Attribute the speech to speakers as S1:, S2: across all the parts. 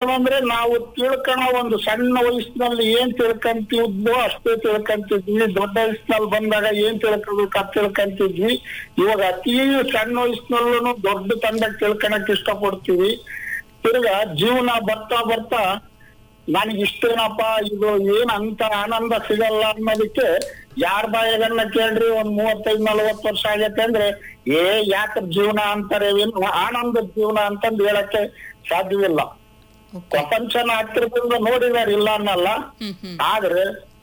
S1: ಏನಂತಂದ್ರೆ ನಾವು ತಿಳ್ಕೊಳೋ ಒಂದು ಸಣ್ಣ ವಯಸ್ಸಿನಲ್ಲಿ ಏನ್ ತಿಳ್ಕೊಂತಿದ್ವೋ ಅಷ್ಟೇ ತಿಳ್ಕೊಂತಿದ್ವಿ ದೊಡ್ಡ ವಯಸ್ಸಿನಲ್ಲಿ ಬಂದಾಗ ಏನ್ ತಿಳ್ಕೊಬೇಕು ಅದ್ ತಿಳ್ಕೊಂತಿದ್ವಿ ಇವಾಗ ಅತಿ ಸಣ್ಣ ವಯಸ್ಸಿನಲ್ಲೂ ದೊಡ್ಡ ತಂಡಕ್ಕೆ ತಿಳ್ಕೊಳಕ್ ಇಷ್ಟಪಡ್ತೀವಿ ತಿರ್ಗಾ ಜೀವನ ಬರ್ತಾ ಬರ್ತಾ ನನಗೆ ಇಷ್ಟೇನಪ್ಪ ಇದು ಏನ್ ಅಂತ ಆನಂದ ಸಿಗಲ್ಲ ಅನ್ನೋದಕ್ಕೆ ಯಾರ ಬಾಯಾಗನ್ನ ಕೇಳ್ರಿ ಒಂದ್ ಮೂವತ್ತೈದ್ ನಲವತ್ತು ವರ್ಷ ಆಗೈತೆ ಅಂದ್ರೆ ಏ ಯಾಕ ಜೀವನ ಅಂತಾರೆ ಏನು ಆನಂದದ ಜೀವನ ಅಂತಂದು ಹೇಳಕ್ಕೆ ಸಾಧ್ಯವಿಲ್ಲ
S2: ಓಕೆ
S1: ಪ್ರಪಂಚನ ಹತ್ತಿರದಿಂದ ನೋಡಿದಾರೆ ಇಲ್ಲ ಅನ್ನಲ್ಲ
S2: ಹ್ಮ್ ಹ್ಮ್
S1: ಆದ್ರೆ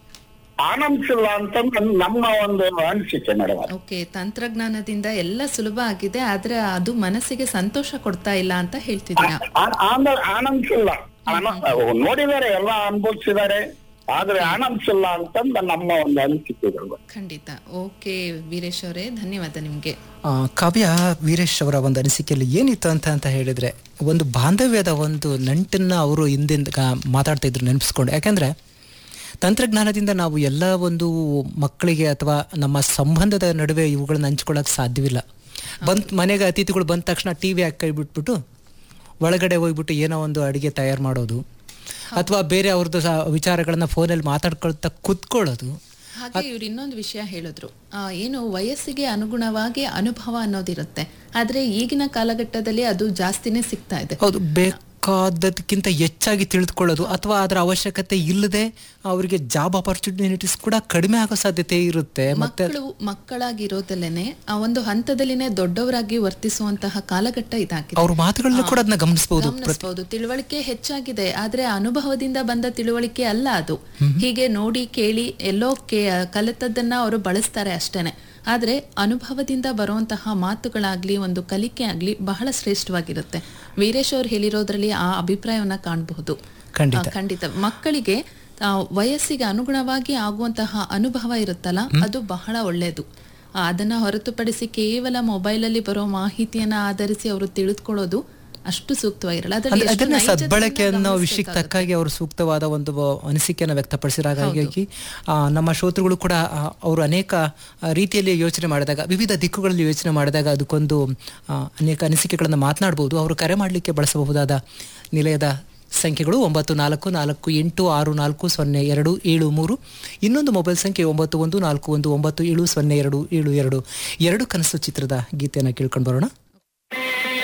S1: ಆನಂದಿಸಿಲ್ಲ ಅಂತಂದು ನಮ್ಮ ಒಂದು ಅನಿಸಿಕೆ ಮೇಡಮ್
S2: ಓಕೆ ತಂತ್ರಜ್ಞಾನದಿಂದ ಎಲ್ಲ ಸುಲಭ ಆಗಿದೆ ಆದ್ರೆ ಅದು ಮನಸ್ಸಿಗೆ ಸಂತೋಷ ಕೊಡ್ತಾ ಇಲ್ಲ ಅಂತ ಹೇಳ್ತಿದ್ದೀರಾ
S1: ಆನಂದಿಸಿಲ್ಲ ಆನ- ನೋಡಿದಾರೆ ಎಲ್ಲ ಅನುಭವಿಸಿದ್ದಾರೆ ಆದ್ರೆ ಆನಂದಿಸಿಲ್ಲ ಅಂತಂದು ನಮ್ಮ ಒಂದು ಅನಿಸಿಕೆಗಳು
S2: ಖಂಡಿತ ಓಕೆ ವೀರೇಶ್ ಅವರೇ ಧನ್ಯವಾದ ನಿಮ್ಗೆ
S3: ಆ, ಕಾವ್ಯ ವೀರೇಶ್ ಅವರ ಒಂದು ಅನಿಸಿಕೆಯಲ್ಲಿ ಏನಿತ್ತು ಅಂತ ಅಂತ ಹೇಳಿದ್ರೆ ಒಂದು ಬಾಂಧವ್ಯದ ಒಂದು ನಂಟನ್ನ ಅವರು ಹಿಂದಿಂದ ಗ- ಮಾತಾಡ್ತಾ ಇದ್ರು ನೆನಪಿಸ್ಕೊಂಡು ಯಾಕಂದ್ರೆ ತಂತ್ರಜ್ಞಾನದಿಂದ ನಾವು ಎಲ್ಲ ಒಂದು ಮಕ್ಕಳಿಗೆ ಅಥವಾ ನಮ್ಮ ಸಂಬಂಧದ ನಡುವೆ ಇವುಗಳನ್ನ ಹಂಚ್ಕೊಳ್ಳೋಕೆ ಸಾಧ್ಯವಿಲ್ಲ ಬಂದ್ ಮನೆಗೆ ಅತಿಥಿಗಳು ಬಂದ ತಕ್ಷಣ ಟಿ ವಿ ಹಾಕಿ ಕೈ ಬಿಟ್ಬಿಟ್ಟು ಒಳಗಡೆ ಹೋಗ್ಬಿಟ್ಟು ಏನೋ ಒಂದು ಅಡುಗೆ ತಯಾರು ಮಾಡೋದು ಅಥವಾ ಬೇರೆ ಅವ್ರದ್ದು ಸಹ ವಿಚಾರಗಳನ್ನ ಫೋನಲ್ಲಿ ಮಾತಾಡ್ಕೊಳ್ತಾ ಕುತ್ಕೊಳ್ಳೋದು
S2: ಹಾಗೆ ಇವ್ರು ಇನ್ನೊಂದು ವಿಷಯ ಹೇಳಿದ್ರು ಆ, ಏನು ವಯಸ್ಸಿಗೆ ಅನುಗುಣವಾಗಿ ಅನುಭವ ಅನ್ನೋದಿರುತ್ತೆ ಆದ್ರೆ ಈಗಿನ ಕಾಲಘಟ್ಟದಲ್ಲಿ ಅದು ಜಾಸ್ತಿನೇ ಸಿಗ್ತಾ ಇದೆ
S3: ಹೌದು ಬೇಕಾದದಕ್ಕಿಂತ ಹೆಚ್ಚಾಗಿ ತಿಳಿದುಕೊಳ್ಳೋದು ಅಥವಾ ಅದರ ಅವಶ್ಯಕತೆ ಇಲ್ಲದೆ ಅವರಿಗೆ ಜಾಬ್ ಆಪರ್ಚುನಿಟೀಸ್ ಕೂಡ ಕಡಿಮೆ ಆಗೋ ಸಾಧ್ಯತೆ ಇರುತ್ತೆ ಮತ್ತೆ
S2: ಮಕ್ಕಳು ಮಕ್ಕಳಾಗಿರೋದಲ್ಲೇನೆ ಆ ಒಂದು ಹಂತದಲ್ಲಿನೇ ದೊಡ್ಡವರಾಗಿ ವರ್ತಿಸುವಂತಹ ಕಾಲಘಟ್ಟ ಇದಾಗಿದೆ
S3: ಅವ್ರ ಮಾತುಗಳನ್ನ ಕೂಡ ಅದನ್ನ ಗಮನಿಸಬಹುದು
S2: ಗಮನಿಸಬಹುದು ತಿಳುವಳಿಕೆ ಹೆಚ್ಚಾಗಿದೆ ಆದ್ರೆ ಅನುಭವದಿಂದ ಬಂದ ತಿಳುವಳಿಕೆ ಅಲ್ಲ ಅದು ಹೀಗೆ ನೋಡಿ ಕೇಳಿ ಎಲ್ಲೋ ಕೇ ಕಲಿತದ್ದನ್ನ ಅವರು ಬಳಸ್ತಾರೆ ಅಷ್ಟೇನೆ ಆದ್ರೆ ಅನುಭವದಿಂದ ಬರುವಂತಹ ಮಾತುಗಳಾಗ್ಲಿ ಒಂದು ಕಲಿಕೆ ಆಗ್ಲಿ ಬಹಳ ಶ್ರೇಷ್ಠವಾಗಿರುತ್ತೆ ವೀರೇಶ್ ಅವ್ರು ಹೇಳಿರೋದ್ರಲ್ಲಿ ಆ ಅಭಿಪ್ರಾಯವನ್ನ ಕಾಣಬಹುದು
S3: ಖಂಡಿತ
S2: ಆ, ಖಂಡಿತ ಮಕ್ಕಳಿಗೆ ಆ, ವಯಸ್ಸಿಗೆ ಅನುಗುಣವಾಗಿ ಆಗುವಂತಹ ಅನುಭವ ಇರುತ್ತಲ್ಲ ಅದು ಬಹಳ ಒಳ್ಳೆಯದು ಆ, ಅದನ್ನ ಹೊರತುಪಡಿಸಿ ಕೇವಲ ಮೊಬೈಲಲ್ಲಿ ಬರೋ ಮಾಹಿತಿಯನ್ನ ಆಧರಿಸಿ ಅವರು ತಿಳಿದುಕೊಳ್ಳೋದು ಅಷ್ಟು ಸೂಕ್ತವಾಗಿರಲ್ಲ ಅದರಲ್ಲಿ
S3: ಅಂದ್ರೆ
S2: ಎಷ್ಟು
S3: ಅದನ್ನ
S2: ನೈಜತೆಯನ್ನ
S3: ಸದ್ಬಳಕೆ ಅನ್ನೋ ವಿಷಯಕ್ಕೆ
S2: ಗಮನಿಸ್ಬೇಕಾಗುತ್ತೆ.
S3: ತಕ್ಕಾಗಿ ಅವರು ಸೂಕ್ತವಾದ ಒಂದು ಅನಿಸಿಕೆಯನ್ನು ವ್ಯಕ್ತಪಡಿಸಿದಾಗ ಹಾಗಾಗಿ ಆ, ನಮ್ಮ ಶ್ರೋತೃಗಳು ಕೂಡ ಆ, ಅವರು ಅನೇಕ ಆ, ರೀತಿಯಲ್ಲಿ ಯೋಚನೆ ಮಾಡಿದಾಗ ವಿವಿಧ ದಿಕ್ಕುಗಳಲ್ಲಿ ಯೋಚನೆ ಮಾಡಿದಾಗ ಅದಕ್ಕೊಂದು ಆ, ಅನೇಕ ಅನಿಸಿಕೆಗಳನ್ನು ಮಾತನಾಡಬಹುದು ಅವರು ಕರೆ ಮಾಡಲಿಕ್ಕೆ ಬಳಸಬಹುದಾದ ನಿಲಯದ ಸಂಖ್ಯೆಗಳು ಒಂಬತ್ತು ನಾಲ್ಕು ನಾಲ್ಕು ಎಂಟು ಆರು ನಾಲ್ಕು ಸೊನ್ನೆ ಎರಡು ಏಳು ಮೂರು ಇನ್ನೊಂದು ಮೊಬೈಲ್ ಸಂಖ್ಯೆ ಒಂಬತ್ತು ಒಂದು ನಾಲ್ಕು ಒಂದು ಒಂಬತ್ತು ಏಳು ಸೊನ್ನೆ ಎರಡು ಏಳು ಎರಡು ಎರಡು ಕನಸು ಚಿತ್ರದ ಗೀತೆಯನ್ನು ಕೇಳ್ಕೊಂಡು ಬರೋಣ